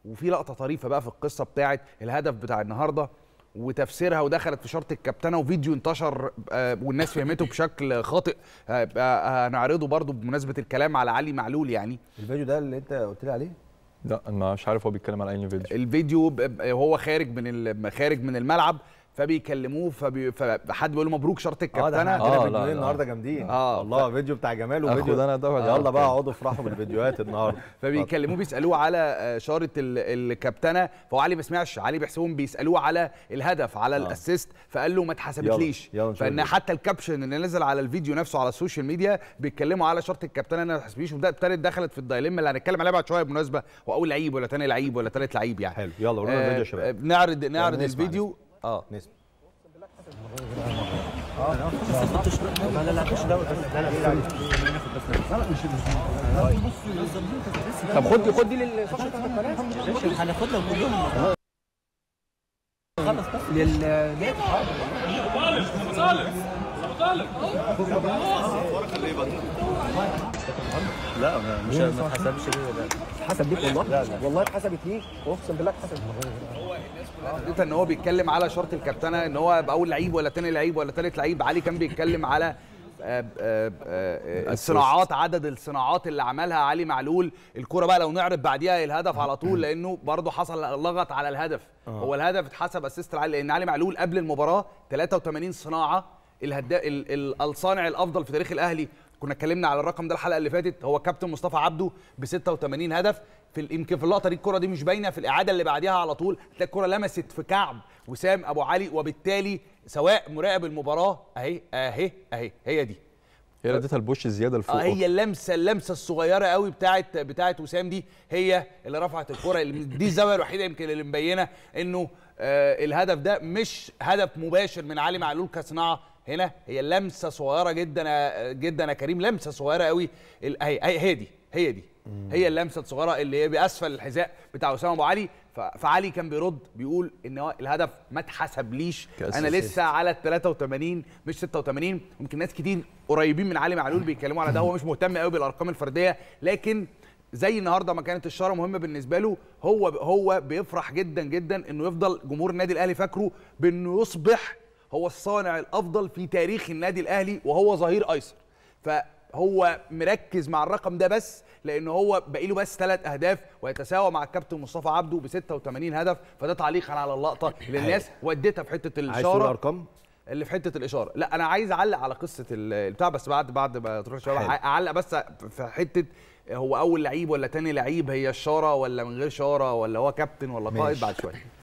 وفي لقطه طريفه بقى في القصه بتاعه الهدف بتاع النهارده وتفسيرها ودخلت في شرط الكابتنه وفيديو انتشر آه، والناس فهمته بشكل خاطئ آه، آه، هنعرضه برضو بمناسبه الكلام على علي معلول يعني الفيديو ده اللي انت قلت لي عليه لا انا مش عارف هو بيتكلم على اي فيديو الفيديو ب- ب- هو خارج من ال- خارج من الملعب فبيكلموه فبي فحد بيقول له مبروك شرط اه ده احنا الكابتنه عندنا آه، لا، فيديوين لا. النهارده جامدين آه، والله فيديو بتاع جمال آخد وفيديو أنا ده ولا يلا آه، بقى أوكي. اقعدوا افرحوا بالفيديوهات النهارده فبيكلموه بيسالوه على آه، شاره ال- الكابتنه فهو علي ما سمعش علي بيحسبهم بيسالوه على الهدف على الاسيست فقال له ما اتحسبتليش يلا، يلا نشوف فان الفيديو. حتى الكابشن اللي نزل على الفيديو نفسه على السوشيال ميديا بيتكلموا على شرط الكابتنه انا ما تحسبليش وده ابتدت دخلت في الدايليما اللي هنتكلم عليها بعد شويه بالمناسبه هو اول لعيب ولا تاني لعيب ولا تالت لعيب يعني حلو يلا ورونا الفيديو يا شباب آه، نعرض نعرض نسمع، الفيديو اه نسمع طب خد خد دي للفقره هناخدهم كلهم خلص بس للنادي لا مش ما اتحسبش اتحسب ليك والله والله اتحسبت ليك اقسم بالله اتحسبت حددت ان هو بيتكلم على شرط الكابتنه ان هو يبقى اول لعيب ولا تاني لعيب ولا تالت لعيب علي كان بيتكلم على آه، آه، آه، الصناعات عدد الصناعات اللي عملها علي معلول الكرة بقى لو نعرض بعديها الهدف على طول لانه برضه حصل لغط على الهدف هو الهدف اتحسب اسيست علي لان علي معلول قبل المباراه 83 صناعه الهدا ال- ال- الصانع الافضل في تاريخ الاهلي كنا اتكلمنا على الرقم ده الحلقه اللي فاتت هو كابتن مصطفى عبده ب 86 هدف في ال- يمكن في اللقطه دي الكره دي مش باينه في الاعاده اللي بعديها على طول هتلاقي الكره لمست في كعب وسام ابو علي وبالتالي سواء مراقب المباراه اهي اهي اهي هي دي هي اللي اديتها البوش زياده لفوق اه هي اللمسه اللمسه الصغيره قوي بتاعت بتاعت وسام دي هي اللي رفعت الكره اللي- دي الزاويه الوحيده يمكن اللي مبينه انه آه الهدف ده مش هدف مباشر من علي معلول كصناعه هنا هي لمسه صغيره جدا يا- جدا يا كريم لمسه صغيره قوي ال- هي هي هي دي هي دي هي اللمسه الصغيره اللي هي باسفل الحذاء بتاع اسامه ابو علي ف- فعلي كان بيرد بيقول ان هو الهدف ما اتحسبليش انا كأساسي. لسه على ال 83 مش 86 ممكن ناس كتير قريبين من علي معلول بيتكلموا على ده هو مش مهتم قوي بالارقام الفرديه لكن زي النهارده ما كانت الشاره مهمه بالنسبه له هو هو بيفرح جدا جدا انه يفضل جمهور النادي الاهلي فاكره بانه يصبح هو الصانع الافضل في تاريخ النادي الاهلي وهو ظهير ايسر فهو مركز مع الرقم ده بس لان هو باقي له بس ثلاث اهداف ويتساوى مع الكابتن مصطفى عبده ب 86 هدف فده تعليقا على اللقطه اللي الناس ودتها في حته عايز تقول الاشاره ارقام اللي في حته الاشاره لا انا عايز اعلق على قصه ال- البتاع بس بعد بعد ما تروح الشباب حلو. اعلق بس في حته هو اول لعيب ولا تاني لعيب هي الشاره ولا من غير شاره ولا هو كابتن ولا قائد ماشي. بعد شويه